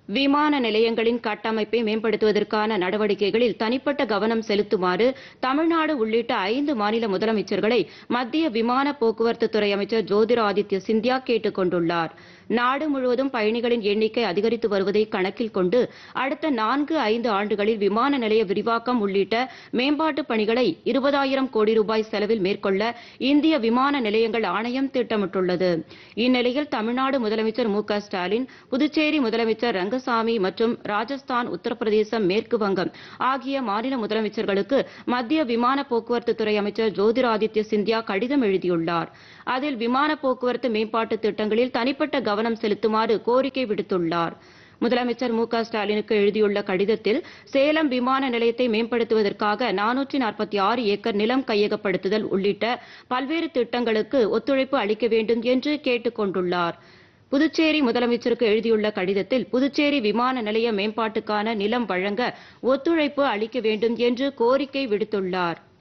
விமான நிலையங்களின் கட்டமைப்பை மேம்படுத்துவதற்கான நடவடிக்கைகளில் தனிப்பட்ட கவனம் செலுத்துமாறு தமிழ்நாடு உள்ளிட்ட ஐந்து மாநில முதலமைச்சர்களை மத்திய விமான போக்குவரத்து துறை அமைச்சர் ஜோதிராதித்ய சிந்தியா கேட்டுக் கொண்டுள்ளார் நாடு முழுவதும் பயணிகளின் எண்ணிக்கை அதிகரித்து வருவதை கணக்கில் கொண்டு அடுத்த நான்கு ஐந்து ஆண்டுகளில் விமான நிலைய விரிவாக்கம் உள்ளிட்ட மேம்பாட்டுப் பணிகளை இருபதாயிரம் கோடி ரூபாய் செலவில் மேற்கொள்ள இந்திய விமான நிலையங்கள் ஆணையம் திட்டமிட்டுள்ளது இந்நிலையில் தமிழ்நாடு முதலமைச்சர் மு க ஸ்டாலின் புதுச்சேரி முதலமைச்சர் ரங்கசாமி மற்றும் ராஜஸ்தான் உத்தரப்பிரதேசம் மேற்கு வங்கம் ஆகிய மாநில முதலமைச்சர்களுக்கு மத்திய விமான போக்குவரத்து துறை அமைச்சர் ஜோதிராதித்ய சிந்தியா கடிதம் எழுதியுள்ளார் அதில் விமான போக்குவரத்து மேம்பாட்டு திட்டங்களில் தனிப்பட்ட கவனம் செலுத்துமாறு கோரிக்கை விடுத்துள்ளார் முதலமைச்சர் மு க ஸ்டாலினுக்கு எழுதியுள்ள கடிதத்தில் சேலம் விமான நிலையத்தை மேம்படுத்துவதற்காக நானூற்றி நாற்பத்தி ஆறு ஏக்கர் நிலம் கையகப்படுத்துதல் உள்ளிட்ட பல்வேறு திட்டங்களுக்கு ஒத்துழைப்பு அளிக்க வேண்டும் என்று கேட்டுக் கொண்டுள்ளார் புதுச்சேரி முதலமைச்சருக்கு எழுதியுள்ள கடிதத்தில் புதுச்சேரி விமான நிலைய மேம்பாட்டுக்கான நிலம் வழங்க ஒத்துழைப்பு அளிக்க வேண்டும் என்று கோரிக்கை விடுத்துள்ளார்